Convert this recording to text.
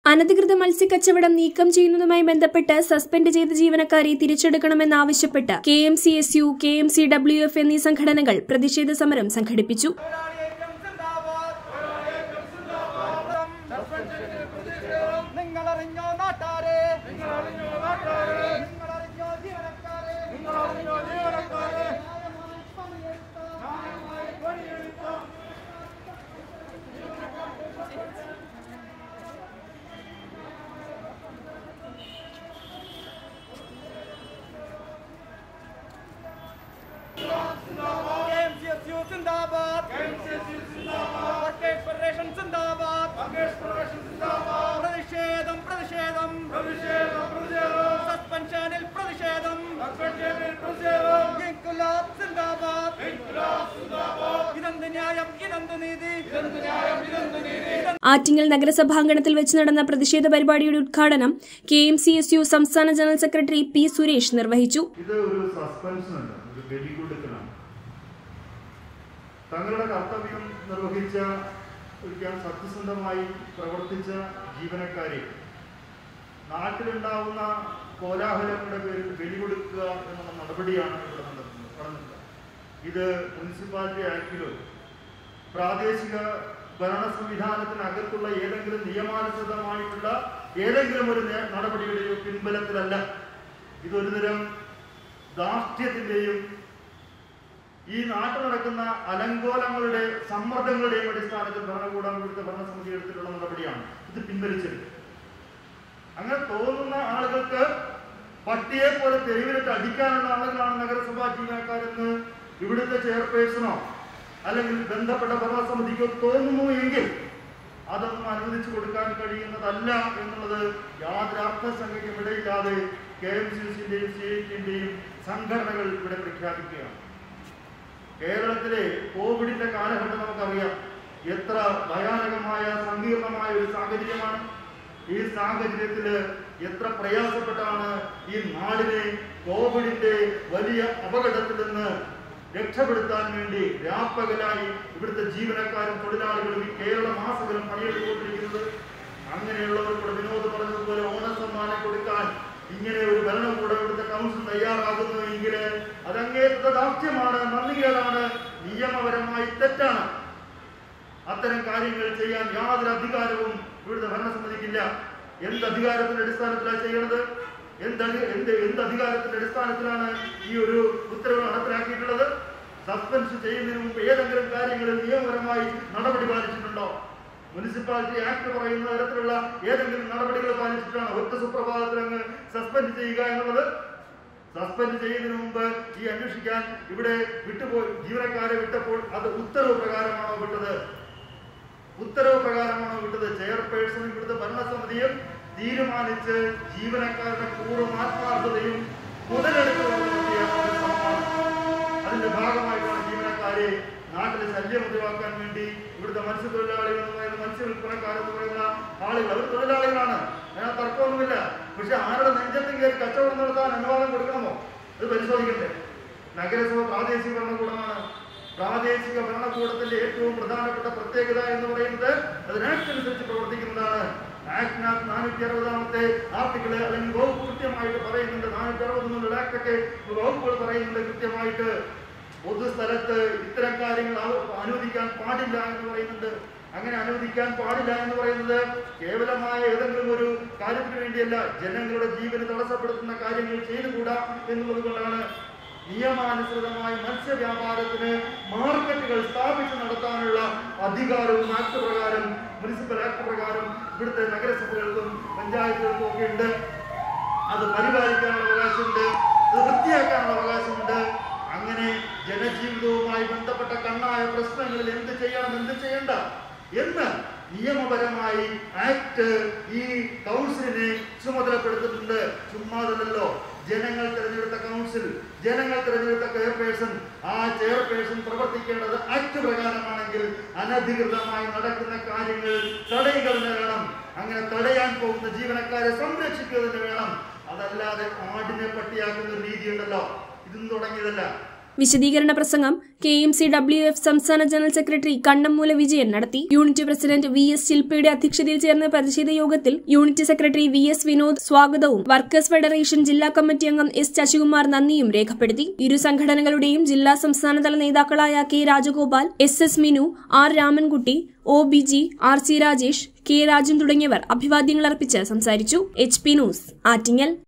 അനധികൃത മത്സ്യക്കച്ചവടം നീക്കം ചെയ്യുന്നതുമായി ബന്ധപ്പെട്ട് സസ്പെൻഡ് ചെയ്ത ജീവനക്കാരെ തിരിച്ചെടുക്കണമെന്നാവശ്യപ്പെട്ട് K M C S U K M C W F എന്നീ സംഘടനകൾ പ്രതിഷേധ സമരം സംഘടിപ്പിച്ചു നിങ്ങളറിഞ്ഞോ നാട്ടാരെ നിങ്ങളറിഞ്ഞോ നാട്ടാരെ നിങ്ങളറിഞ്ഞോ ജീവനക്കാരെ നിങ്ങളറിഞ്ഞോ ജീവനക്കാരെ ന്യായമായി പണിയെടുത്ത KMCSU സിന്ദാബാദ് വർക്കേഴ്സ് ഫെഡറേഷൻ സിന്ദാബാദ് പ്രതിഷേധം പ്രതിഷേധം സസ്പെൻഷനിൽ പ്രതിഷേധം ഇൻകുലാബ് സിന്ദാബാദ് ഇതെന്ത് ന്യായം ഇതെന്ത് നീതി ആറ്റിങ്ങൽ നഗരസഭാംഗണത്തിൽ വെച്ച് നടന്ന പ്രതിഷേധ പരിപാടിയുടെ ഉദ്ഘാടനം K M C S U സംസ്ഥാന ജനറൽ സെക്രട്ടറി പി സുരേഷ് നിർവഹിച്ചു ഇത് ഒരു സസ്പെൻഷൻ ഉണ്ട് ഒരു ബലികൊടുക്കലാണ് തങ്ങളുടെ കർത്തവ്യം നിർവഹിച്ച ഒരിക്കൽ സത്യസന്ധമായി പ്രവർത്തിച്ച ജീവനക്കാരെ നാട്ടിലുണ്ടാവുന്ന കോലാഹലങ്ങളുടെ പേരിൽ ബലികൊടുക്കുക എന്നുള്ള നടപടിയാണ് ഇവിടെ നടത്തുന്നത് നടന്നത് ഇത് മുനിസിപ്പാലിറ്റി ആക്ടിലോ പ്രാദേശിക ഭരണ സംവിധാനത്തിനകത്തുള്ള ഏതെങ്കിലും നിയമാനുസൃതമായിട്ടുള്ള ഏതെങ്കിലും ഒരു നേ- നടപടിയുടെയോ പിൻബലത്തിലല്ല ഇതൊരു തരം ധാർഷ്ട്യത്തിന്റെയും ഈ നാട്ടിൽ നടക്കുന്ന അലങ്കോലങ്ങളുടെ സമ്മർദ്ദങ്ങളുടെയും അടിസ്ഥാനത്തിൽ ഭരണകൂടം ഇവിടുത്തെ ഭരണസമിതി എടുത്തിട്ടുള്ള നടപടിയാണ് ഇത് പിൻവലിച്ചത് അങ്ങനെ തോന്നുന്ന ആളുകൾക്ക് പട്ടിയെ പോലെ തെരുവിലിട്ട് അടിക്കാനുള്ള ആളുകളാണ് നഗരസഭാ ജീവനക്കാരെന്ന് ഇവിടുത്തെ ചെയർപേഴ്സണോ അല്ലെങ്കിൽ ബന്ധപ്പെട്ട ഭരണസമിതിക്കോ തോന്നുന്നു എങ്കിൽ അതൊന്നും അനുവദിച്ചു കൊടുക്കാൻ കഴിയുന്നതല്ല എന്നുള്ളത് യാതൊരു അർത്ഥസംഖ്യയ്ക്കും ഇടയില്ലാതെ കെ എം സി സിന്റെയും സി ഐ ടിന്റെയും സംഘടനകൾ ഇവിടെ പ്രഖ്യാപിക്കുകയാണ് കേരളത്തിലെ കോവിഡിന്റെ കാലഘട്ടം നമുക്കറിയാം എത്ര ഭയാനകമായ സങ്കീർണമായ ഒരു സാഹചര്യമാണ് ഈ സാഹചര്യത്തില് എത്ര പ്രയാസപ്പെട്ടാണ് ഈ നാടിനെ കോവിഡിന്റെ വലിയ അപകടത്തിൽ നിന്ന് രക്ഷപ്പെടുത്താൻ വേണ്ടി രാപ്പകലായി ഇവിടുത്തെ ജീവനക്കാരും തൊഴിലാളികളും ഈ കേരള മാസകരും പണിയെടുത്തുകൊണ്ടിരിക്കുന്നത് അങ്ങനെയുള്ളവർക്കൂടെ വിനോദ് പറഞ്ഞതുപോലെ ഓണസമ്മാനം കൊടുക്കാൻ ഇങ്ങനെ ഒരു ഭരണകൂടം ഇവിടുത്തെ കൗൺസിൽ തയ്യാറാകുന്നു എങ്കിൽ അതങ്ങേറ്റ ദാർഢ്യമാണ് നന്ദികേടാണ് നിയമപരമായി തെറ്റാണ് അത്തരം കാര്യങ്ങൾ ചെയ്യാൻ യാതൊരു അധികാരവും ഇവിടുത്തെ ഭരണസമിതിക്കില്ല എന്ത് അധികാരത്തിന്റെ അടിസ്ഥാനത്തിലാണ് ചെയ്യണത് എന്ത് അധി- എന്ത് എന്ത് അധികാരത്തിന്റെ അടിസ്ഥാനത്തിലാണ് ഈ ഒരു ഉത്തരവ് നടപ്പിലാക്കിയിട്ടുള്ളത് സസ്പെൻഷൻ ചെയ്യുന്നതിന് മുമ്പ് ഏതെങ്കിലും കാര്യങ്ങളിൽ നിയമപരമായി നടപടി പാലിച്ചിട്ടുണ്ടോ മുനിസിപ്പാലിറ്റി ആക്ട് പറയുന്ന തരത്തിലുള്ള ഏതെങ്കിലും നടപടികൾ പാലിച്ചിട്ടാണ് ഒറ്റ സുപ്രഭാതത്തിൽ അങ്ങ് സസ്പെൻഡ് ചെയ്യുക എന്നുള്ളത് സസ്പെൻഡ് ചെയ്യുന്നതിന് മുമ്പ് ഈ അന്വേഷിക്കാൻ ഇവിടെ വിട്ടുപോയി ജീവനക്കാരെ വിട്ടപ്പോൾ അത് ഉത്തരവ് പ്രകാരമാണോ വിട്ടത് ഉത്തരവ് പ്രകാരമാണോ വിട്ടത് ചെയർപേഴ്സൺ ഇവിടുത്തെ ഭരണസമിതിയും തീരുമാനിച്ച് ജീവനക്കാരുടെ പൂർവ്വം ആത്മാർത്ഥതയും മുതലെടുത്തുകൊണ്ട് നടത്തിയ ഒരു ശ്രമമാണ്. അതിന്റെ ഭാഗമായിട്ടാണ് ജീവനക്കാരെ നാട്ടിലെ ശല്യം ഒഴിവാക്കാൻ വേണ്ടി ഇവിടുത്തെ മത്സ്യത്തൊഴിലാളികൾ എന്ന് പറയുന്ന മത്സ്യ വിൽപ്പനക്കാരെന്ന് പറയുന്ന ആളുകൾ അവർ തൊഴിലാളികളാണ് അതിനകത്ത് തർക്കമൊന്നുമില്ല പക്ഷെ ആരുടെ നെഞ്ചത്തും കയറി കച്ചവടം നടത്താൻ അനുവാദം കൊടുക്കണമോ അത് പരിശോധിക്കണ്ടേ നഗരസഭ പ്രാദേശിക ഭരണകൂടമാണ് പ്രാദേശിക ഭരണകൂടത്തിന്റെ ഏറ്റവും പ്രധാനപ്പെട്ട പ്രത്യേകത എന്ന് പറയുന്നത് അതിന് ആക്ട് അനുസരിച്ച് പ്രവർത്തിക്കുന്നതാണ് ആക്ടിനകത്ത് നാനൂറ്റി അറുപതാമത്തെ ആർട്ടിക്കിള് അല്ലെങ്കിൽ വകുപ്പ് കൃത്യമായിട്ട് പറയുന്നുണ്ട് നാനൂറ്റി അറുപത് എന്നുള്ള ആക്ടൊക്കെ വകുപ്പുകൾ പറയുന്നുണ്ട് കൃത്യമായിട്ട് പൊതുസ്ഥലത്ത് ഇത്തരം കാര്യങ്ങൾ അവ- അനുവദിക്കാൻ പാടില്ല എന്ന് പറയുന്നുണ്ട് അങ്ങനെ അനുവദിക്കാൻ പാടില്ല എന്ന് പറയുന്നത് കേവലമായ ഏതെങ്കിലും ഒരു കാര്യത്തിന് വേണ്ടിയല്ല ജനങ്ങളുടെ ജീവന് തടസ്സപ്പെടുത്തുന്ന കാര്യങ്ങൾ ചെയ്തുകൂടാ എന്നുള്ളത് കൊണ്ടാണ് നിയമാനുസൃതമായി മത്സ്യവ്യാപാരത്തിന് മാർക്കറ്റുകൾ സ്ഥാപിച്ച് നടത്താനുള്ള അധികാരവും ആക്ട് പ്രകാരം മുനിസിപ്പൽ ആക്ട് പ്രകാരം ഇവിടുത്തെ നഗരസഭകൾക്കും പഞ്ചായത്തുകൾക്കും ഒക്കെ ഉണ്ട് അത് പരിപാലിക്കാനുള്ള അവകാശമുണ്ട് അത് വൃത്തിയാക്കാനുള്ള അവകാശമുണ്ട് അങ്ങനെ ജനജീവിതവുമായി ബന്ധപ്പെട്ട കണ്ണായ പ്രശ്നങ്ങളിൽ എന്ത് ചെയ്യണം എന്ത് ചെയ്യണ്ട എന്ന് നിയമപരമായി ആക്ട് ഈ കൗൺസിലിനെ ചുമതലപ്പെടുത്തിയിട്ടുണ്ട് ചുമ്മാതല്ലോ ജനങ്ങൾ തിരഞ്ഞെടുത്ത കൗൺസിൽ ജനങ്ങൾ തിരഞ്ഞെടുത്ത ചെയർപേഴ്സൺ ആ ചെയർപേഴ്സൺ പ്രവർത്തിക്കേണ്ടത് ആക്ട് പ്രകാരമാണെങ്കിൽ അനധികൃതമായി നടക്കുന്ന കാര്യങ്ങൾ തടയുക തന്നെ വേണം അങ്ങനെ തടയാൻ പോകുന്ന ജീവനക്കാരെ സംരക്ഷിക്കുക തന്നെ വേണം അതല്ലാതെ ആടിനെ പട്ടിയാക്കുന്ന ഒരു രീതിയുണ്ടല്ലോ ഇതൊന്നും തുടങ്ങിയതല്ല വിശദീകരണ പ്രസംഗം K M C W F സംസ്ഥാന ജനറൽ സെക്രട്ടറി കണ്ണമ്മൂല വിജയൻ നടത്തി യൂണിറ്റ് പ്രസിഡന്റ് വി എസ് ശില്പയുടെ അധ്യക്ഷതയിൽ ചേർന്ന പ്രതിഷേധ യോഗത്തിൽ unit secretary V S Vinod സ്വാഗതവും വർക്കേഴ്സ് ഫെഡറേഷൻ ജില്ലാ കമ്മിറ്റി അംഗം എസ് ശശികുമാർ നന്ദിയും രേഖപ്പെടുത്തി ഇരു സംഘടനകളുടെയും ജില്ലാ സംസ്ഥാനതല നേതാക്കളായ K Rajagopal S S Minu R Ramankutty O B G R C Rajesh K Rajan തുടങ്ങിയവർ അഭിവാദ്യങ്ങൾ അർപ്പിച്ച് സംസാരിച്ചു എച്ച് പി ന്യൂസ് ആറ്റിങ്ങൽ